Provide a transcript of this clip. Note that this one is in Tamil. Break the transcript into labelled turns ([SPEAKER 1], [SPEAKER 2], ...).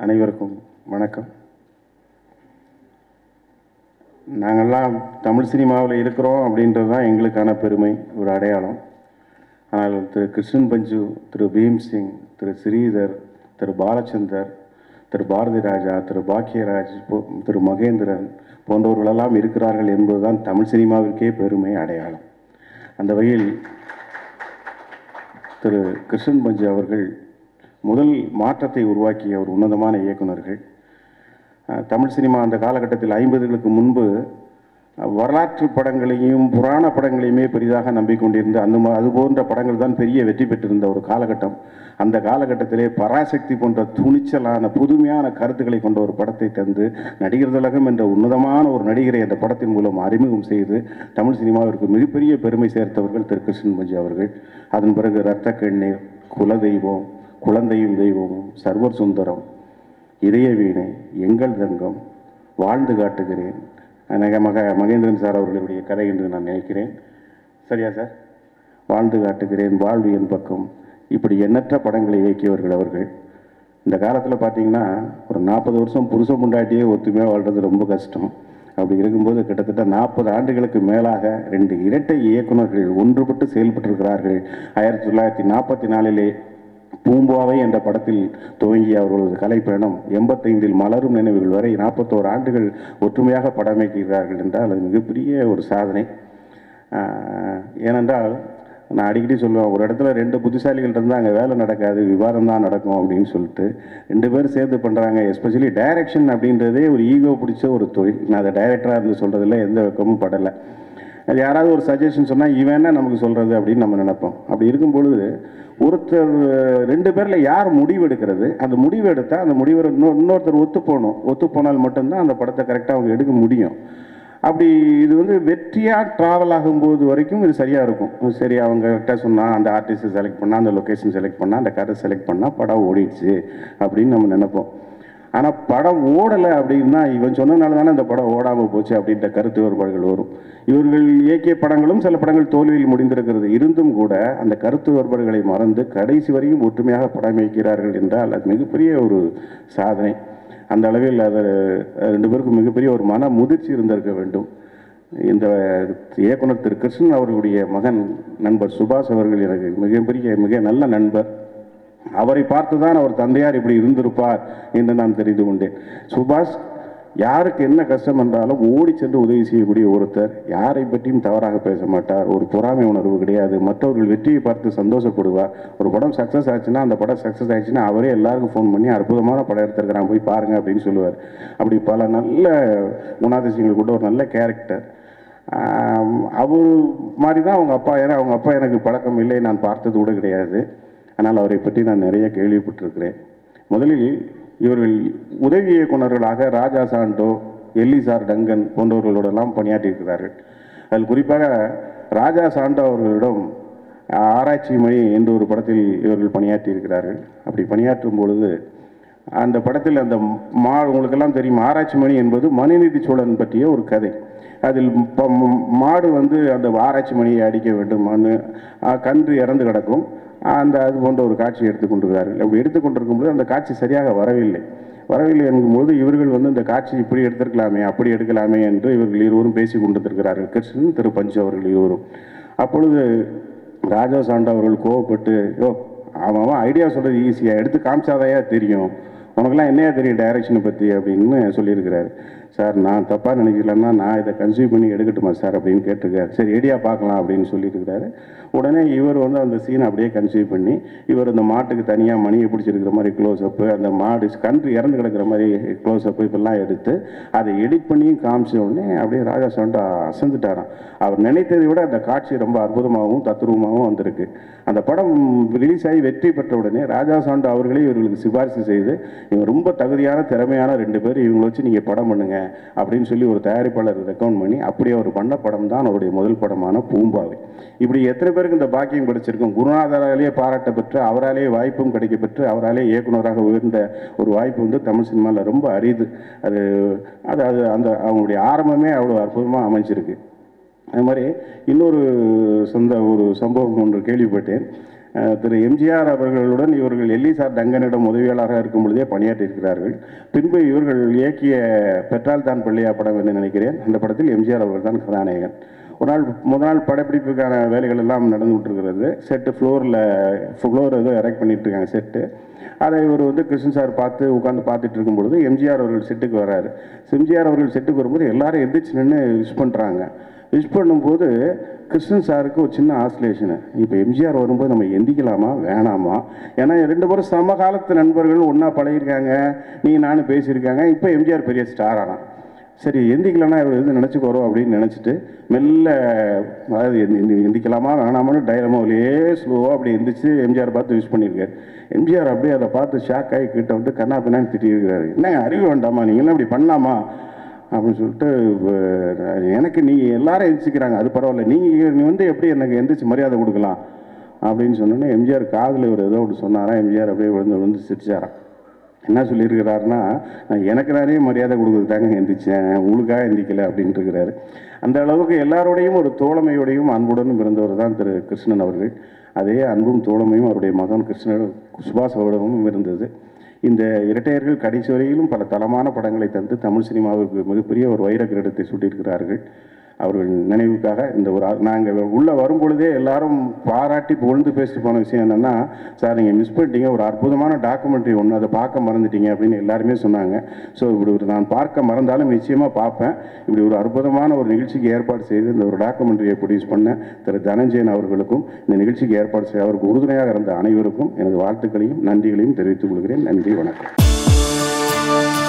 [SPEAKER 1] அனைவருக்கும் வணக்கம் நாங்கள்லாம் தமிழ் சினிமாவில் இருக்கிறோம் அப்படின்றது தான் எங்களுக்கான பெருமை ஒரு அடையாளம் ஆனால் திரு கிருஷ்ணன் பஞ்சு திரு பீம் சிங் திரு ஸ்ரீதர் திரு பாலச்சந்தர் திரு பாரதி ராஜா திரு பாக்கியராஜ் போ- திரு மகேந்திரன் போன்றவர்களெல்லாம் இருக்கிறார்கள் என்பதுதான் தமிழ் சினிமாவிற்கே பெருமை அடையாளம் அந்த வகையில் திரு கிருஷ்ணன் பஞ்சு அவர்கள் முதல் மாற்றத்தை உருவாக்கிய ஒரு உன்னதமான இயக்குனர்கள் அஹ், தமிழ் சினிமா அந்த காலகட்டத்தில் ஐம்பதுகளுக்கு முன்பு அஹ், வரலாற்று படங்களையும் புராண படங்களையுமே பெரிதாக நம்பிக்கொண்டிருந்த அந்த மா- அது போன்ற படங்கள் தான் பெரிய வெற்றி பெற்றிருந்த ஒரு காலகட்டம் அந்த காலகட்டத்திலே பராசக்தி போன்ற துணிச்சலான புதுமையான கருத்துக்களை கொண்ட ஒரு படத்தை தந்து நடிகர் திலகம் என்ற உன்னதமான ஒரு நடிகரை அந்த படத்தின் மூலம் அறிமுகம் செய்து தமிழ் சினிமாவிற்கு மிகப்பெரிய பெருமை சேர்த்தவர்கள் திரு கிருஷ்ணன் மஞ்சி அவர்கள் அதன் பிறகு இரத்த கண்ணீர் குலதெய்வம் குழந்தையும் தெய்வமும் சர்வர் சுந்தரம் இதய வீணை எங்கள் தங்கம் வாழ்ந்து காட்டுகிறேன் அநேக மக மகேந்திரன் சார் அவர்களுடைய கதை என்று நான் நினைக்கிறேன் சரியா சார் வாழ்ந்து காட்டுகிறேன் வாழ்வு என் பக்கம் இப்படி எண்ணற்ற படங்களை இயக்கியவர்கள் அவர்கள் இந்த காலத்தில் பார்த்தீங்கன்னா ஒரு நாற்பது வருஷம் புருஷ முண்டாட்டியே ஒத்துமையாக வாழ்றது ரொம்ப கஷ்டம் அப்படி இருக்கும்போது கிட்டத்தட்ட நாற்பது ஆண்டுகளுக்கு மேலாக ரெண்டு இரட்டை இயக்குனர்கள் ஒன்றுபட்டு செயல்பட்டிருக்கிறார்கள் ஆயிரத்தி தொள்ளாயிரத்தி நாற்பத்தி நாலிலே பூம்பாவை என்ற படத்தில் துவங்கிய அவர்களது கலைப்பயணம் எண்பத்தைந்தில் மலரும் நினைவுகள் வரை நாற்பத்தோரு ஆண்டுகள் ஒற்றுமையாக படமைக்கிறார்கள் என்றால் அது மிகப்பெரிய ஒரு சாதனை ஆஹ், ஏனென்றால் நான் அடிக்கடி சொல்லுவேன் ஒரு இடத்துல ரெண்டு புத்திசாலிகள் இருந்தால் அங்கே வேலை நடக்காது விவாதம் தான் நடக்கும் அப்படின்னு சொல்லிட்டு ரெண்டு பேரும் சேர்ந்து பண்ணுறாங்க எஸ்பெஷலி டைரக்ஷன் அப்படின்றதே ஒரு ஈகோ பிடிச்ச ஒரு தொழில் நான் அதை டைரக்டராக இருந்து சொல்கிறதுல எந்த வெக்கமும் படலை அது யாராவது ஒரு சஜஷன் சொன்னால் இவன் என்ன நமக்கு சொல்கிறது அப்படின்னு நம்ம நினைப்போம் அப்படி இருக்கும் பொழுது ஒருத்தர் ரெண்டு பேரில் யார் முடிவு எடுக்கிறது அந்த முடிவு எடுத்தால் அந்த முடிவை இன்னொரு இன்னொருத்தர் ஒத்து போகணும் ஒத்து போனால் மட்டும்தான் அந்த படத்தை கரெக்டாக அவங்க எடுக்க முடியும் அப்படி இது வந்து வெற்றியாக ட்ராவல் ஆகும்போது வரைக்கும் இது சரியாக இருக்கும் சரி அவங்க கிட்ட சொன்னால் அந்த ஆர்டிஸ்ட்டை செலக்ட் பண்ணால் அந்த லொக்கேஷன் செலக்ட் பண்ணால் அந்த கதை செலக்ட் பண்ணால் படம் ஓடிடுச்சு அப்படின்னு நம்ம நினைப்போம் ஆனால் படம் ஓடலை அப்படின்னா இவன் சொன்னனால தானே அந்த படம் ஓடாமல் போச்சு அப்படின்ற கருத்து வேறுபாடுகள் வரும் இவர்கள் இயக்கிய படங்களும் சில படங்கள் தோல்வியில் முடிந்திருக்கிறது இருந்தும் கூட அந்த கருத்து வேறுபாடுகளை மறந்து கடைசி வரையும் ஒற்றுமையாக படம் இயக்கிறார்கள் என்றால் அது மிகப்பெரிய ஒரு சாதனை அந்த அளவில் அது ரெண்டு பேருக்கும் மிகப்பெரிய ஒரு மன முதிர்ச்சி இருந்திருக்க வேண்டும் இந்த இயக்குனர் திரு கிருஷ்ணன் அவர்களுடைய மகன் நண்பர் சுபாஷ் அவர்கள் எனக்கு மிகப்பெரிய மிக நல்ல நண்பர் அவரை பார்த்து தான் அவர் தந்தையார் இப்படி இருந்திருப்பார் என்று நான் தெரிந்து கொண்டேன் சுபாஷ் யாருக்கு என்ன கஷ்டம் என்றாலும் ஓடி சென்று உதவி செய்யக்கூடிய ஒருத்தர் யாரை பற்றியும் தவறாக பேச மாட்டார் ஒரு பொறாமை உணர்வு கிடையாது மற்றவர்கள் வெற்றியை பார்த்து சந்தோஷப்படுவார் ஒரு படம் சக்ஸஸ் ஆச்சுன்னா அந்த படம் சக்ஸஸ் ஆச்சுன்னா அவரே எல்லாருக்கும் ஃபோன் பண்ணி அற்புதமான படம் எடுத்திருக்கிறான் போய் பாருங்க அப்படின்னு சொல்லுவார் அப்படி பல நல்ல குணாதிசயங்கள் கூட ஒரு நல்ல கேரக்டர் அவர் மாதிரி தான் அவங்க அப்பா ஏன்னா அவங்க அப்பா எனக்கு பழக்கம் இல்லை நான் பார்த்தது கூட கிடையாது ஆனால் அவரை பற்றி நான் நிறைய கேள்விப்பட்டிருக்கிறேன் முதலில் இவர்கள் உதவி இயக்குனர்களாக ராஜா சாண்டோ எல்லிசார் டங்கன் போன்றவர்களோடெல்லாம் பணியாற்றியிருக்கிறார்கள் அதில் குறிப்பாக ராஜா சாண்டோ அவர்களிடம் ஆராய்ச்சி மணி என்ற ஒரு படத்தில் இவர்கள் பணியாற்றியிருக்கிறார்கள் அப்படி பணியாற்றும் பொழுது அந்த படத்தில் அந்த மா உங்களுக்கெல்லாம் தெரியும் ஆராய்ச்சி மணி என்பது மனுநீதி சோழன் பற்றிய ஒரு கதை அதில் ப- ம- மாடு வந்து அந்த ஆராய்ச்சி மணியை அடிக்க வேண்டும் மனு ஆ, கன்று இறந்து கிடக்கும் அந்த அது போன்ற ஒரு காட்சி எடுத்துக்கொண்டிருக்கிறார்கள் அப்படி எடுத்துக்கொண்டிருக்கும்போது அந்த காட்சி சரியாக வரவில்லை வரவில்லை என்கும்போது இவர்கள் வந்து இந்த காட்சி இப்படி எடுத்திருக்கலாமே அப்படி எடுக்கலாமே என்று இவர்கள் இருவரும் பேசி கொண்டிருக்கிறார்கள் கிருஷ்ணன் திரு பஞ்சு அவர்கள் இருவரும் அப்பொழுது ராஜா சாண்டா அவர்கள் கோவப்பட்டு யோ அவன் அவன் ஐடியா சொல்கிறது ஈஸியாக எடுத்து காமிச்சாதையா தெரியும் உனக்கெல்லாம் என்னையா தெரியும் டைரக்ஷனை பற்றி அப்படின்னு சொல்லியிருக்கிறாரு சார் நான் தப்பாக நினைக்கலன்னா நான் இதை கன்சியூம் பண்ணி எடுக்கட்டுமா சார் அப்படின்னு கேட்டிருக்காரு சரி ஐடியா பார்க்கலாம் அப்படின்னு சொல்லியிருக்கிறாரு உடனே இவர் வந்து அந்த சீனை அப்படியே கன்சியூவ் பண்ணி இவர் அந்த மாட்டுக்கு தனியாக மணியை பிடிச்சிருக்கிற மாதிரி க்ளோஸ் அப்பு அந்த மாடு கன்று இறந்து கிடக்கிற மாதிரி க்ளோஸ் அப்பு இப்பெல்லாம் எடுத்து அதை எடிட் பண்ணியும் காமிச்ச உடனே அப்படியே ராஜா சாண்டா அசந்துட்டாராம் அவர் நினைத்ததை விட அந்த காட்சி ரொம்ப அற்புதமாகவும் தத்ரூபமாகவும் வந்திருக்கு அந்த படம் ரிலீஸ் ஆகி வெற்றி பெற்ற உடனே ராஜா சாண்டா அவர்களே இவர்களுக்கு சிபாரிசு செய்து இவங்க ரொம்ப தகுதியான திறமையான ரெண்டு பேர் இவங்களை வச்சு நீங்கள் படம் பண்ணுங்க அப்படின்னு சொல்லி ஒரு தயாரிப்பாளர் ரெக்கமெண்ட் பண்ணி அப்படியே அவர் பண்ண படம் தான் அவருடைய முதல் படமான பூம்பாவை இப்படி எத்தனை பேருக்கு இந்த பாக்கியம் கிடைச்சிருக்கும் குருநாதராலேயே பாராட்ட பெற்று அவராலேயே வாய்ப்பும் கிடைக்க பெற்று அவராலே இயக்குனராக உயர்ந்த ஒரு வாய்ப்பு வந்து தமிழ் சினிமாவில் ரொம்ப அரிது அது அது அது அந்த அவங்களுடைய ஆரம்பமே அவ்வளோ அற்புதமாக அமைஞ்சிருக்கு அது மாதிரி இன்னொரு சொந்த ஒரு சம்பவம் ஒன்று கேள்விப்பட்டேன் அஹ், திரு எம்ஜிஆர் அவர்களுடன் இவர்கள் எல்லிசார் டங்கனிடம் உதவியாளராக இருக்கும் பொழுதே பணியாற்றியிருக்கிறார்கள் பின்பு இவர்கள் இயக்கிய பெற்றால் தான் பிள்ளையா படம் என்று நினைக்கிறேன் அந்த படத்தில் எம்ஜிஆர் அவர்கள் தான் கதாநாயகன் ஒரு நாள் முதல் நாள் படப்பிடிப்புக்கான வேலைகள் எல்லாம் நடந்துகிட்டு இருக்கிறது செட்டு ஃப்ளோரில் ஃப்ளோர் ஏதோ எரெக்ட் பண்ணிட்டு இருக்காங்க செட்டு அதை இவர் வந்து கிருஷ்ணன் சார் பார்த்து உட்காந்து பார்த்துட்டு இருக்கும் பொழுது எம்ஜிஆர் அவர்கள் செட்டுக்கு வராரு எம்ஜிஆர் அவர்கள் செட்டுக்கு வரும்போது எல்லாரும் எந்திரிச்சு நின்று விஷ் பண்ணுறாங்க விஷ் பண்ணும்போது கிருஷ்ணன் சாருக்கு ஒரு சின்ன ஆஸ்லேஷனு இப்போ எம்ஜிஆர் வரும்போது நம்ம எந்திக்கலாமா வேணாமா ஏன்னா ரெண்டு பேரும் சமகாலத்து நண்பர்கள் ஒன்றா பழகிருக்காங்க நீ நானும் பேசியிருக்காங்க இப்போ எம்ஜிஆர் பெரிய ஸ்டார் ஆனான் சரி எந்திக்கலன்னா இவர் எது நினச்சிக்கோறோம் அப்படின்னு நினச்சிட்டு மெல்ல அதாவது எந்தி- எந்தி- எந்திக்கலாமா வேணாமான்னு டைலமாவிலேயே ஸ்லோவாக அப்படி எந்திரிச்சு எம்ஜிஆர் பார்த்து யூஸ் பண்ணியிருக்காரு எம்ஜிஆர் அப்படியே அதை பார்த்து ஷாக் ஆகி கிட்ட வந்து கண்ணா பின்னான்னு திட்டியிருக்கிறாரு என்னங்க அறிவு வேண்டாமா நீங்களாம் இப்படி பண்ணலாமா அப்படின்னு சொல்லிட்டு அஹ், எனக்கு நீ எல்லாரும் எந்திரிச்சுக்கிறாங்க அது பரவாயில்ல நீங்கள் நீ வந்து எப்படி எனக்கு எந்திரிச்சு மரியாதை கொடுக்கலாம் அப்படின்னு சொன்னோன்னே எம்ஜிஆர் காதில் ஒரு ஏதோ ஒன்று சொன்னாரா எம்ஜிஆர் அப்படியே விழுந்து விழுந்து சிரிச்சாராம் என்ன சொல்லியிருக்கிறாருன்னா நான் எனக்கு நானே மரியாதை கொடுக்குறது தாங்க எந்திரிச்சேன் உங்களுக்காக எந்திக்கல அப்படின்ட்டு இருக்கிறாரு அந்த அளவுக்கு எல்லாரோடையும் ஒரு தோழமையோடையும் அன்புடனும் இருந்தவர் தான் திரு கிருஷ்ணன் அவர்கள் அதே அன்பும் தோழமையும் அவருடைய மகன் கிருஷ்ணன் சுபாஷ் அவரிடமும் இருந்தது இந்த இரட்டையர்கள் கடைசி வரையிலும் பல தரமான படங்களை தந்து தமிழ் சினிமாவுக்கு மிகப்பெரிய ஒரு வைர கிரீடத்தை சூட்டியிருக்கிறார்கள் அவர்கள் நினைவுக்காக இந்த ஒரு நாங்கள் உள்ளே வரும்பொழுதே எல்லாரும் பாராட்டி புகழ்ந்து பேசிட்டு போன விஷயம் என்னென்னா சார் நீங்கள் மிஸ் பண்ணிட்டீங்க ஒரு அற்புதமான டாக்குமெண்ட்ரி ஒன்று அதை பார்க்க மறந்துட்டீங்க அப்படின்னு எல்லாருமே சொன்னாங்க ஸோ இப்படி ஒரு நான் பார்க்க மறந்தாலும் நிச்சயமாக பார்ப்பேன் இப்படி ஒரு அற்புதமான ஒரு நிகழ்ச்சிக்கு ஏற்பாடு செய்து இந்த ஒரு டாக்குமெண்ட்ரியை ப்ரொடியூஸ் பண்ண திரு தனஞ்சயன் அவர்களுக்கும் இந்த நிகழ்ச்சிக்கு ஏற்பாடு செய்ய அவருக்கு உறுதுணையாக இருந்த அனைவருக்கும் எனது வாழ்த்துக்களையும் நன்றிகளையும் தெரிவித்துக் கொள்கிறேன் நன்றி வணக்கம்